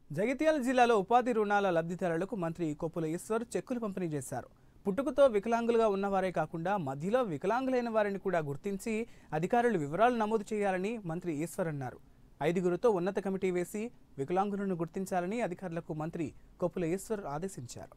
జగిత్యాల జిల్లాలో ఉపాధి రుణాల లబ్ధిదారులకు మంత్రి కొప్పుల ఈశ్వర్ చెక్కులు పంపిణీ చేశారు పుట్టుకతో వికలాంగులుగా ఉన్నవారే కాకుండా మధ్యలో వికలాంగులైన వారిని కూడా గుర్తించి అధికారులు వివరాలు నమోదు చేయాలని మంత్రి ఈశ్వర్ అన్నారు ఐదుగురుతో ఉన్నత కమిటీ వేసి వికలాంగులను గుర్తించాలని అధికారులకు మంత్రి కొప్పుల ఈశ్వర్ ఆదేశించారు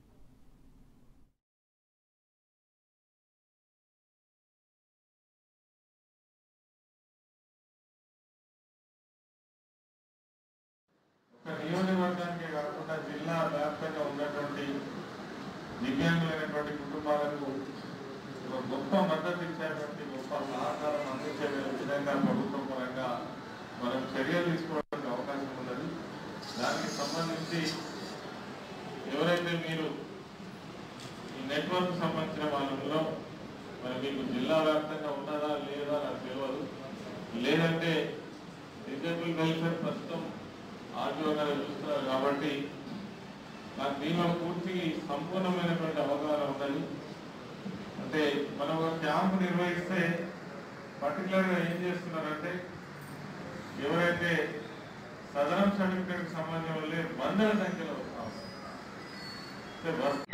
ఒక నియోజకవర్గానికే కాకుండా జిల్లా వ్యాప్తంగా ఉన్నటువంటి దివ్యాంగులైనటువంటి కుటుంబాలకు ఒక గొప్ప మద్దతు ఇచ్చేటువంటి గొప్ప సహకారం అందించే విధంగా ప్రభుత్వం పరంగా మనం చర్యలు తీసుకోవడానికి అవకాశం ఉన్నది దానికి సంబంధించి ఎవరైతే మీరు ఈ నెట్వర్క్ సంబంధించిన వాళ్ళలో మరి మీకు జిల్లా వ్యాప్తంగా ఉన్నదా లేదా నాకు తెలియదు లేదంటే డిజేబుల్ వెల్ఫేర్ ప్రస్తుతం ఆర్టీఓ గారు చూస్తున్నారు కాబట్టి నాకు దీనిలో పూర్తి సంపూర్ణమైనటువంటి అవగాహన ఉన్నది అంటే మనం ఒక క్యాంప్ నిర్వహిస్తే పర్టికులర్గా ఏం చేస్తున్నారంటే ఎవరైతే సదరం సర్టిఫికేట్ సంబంధం వల్లే వందల సంఖ్యలో వస్తాం అంటే వస్తు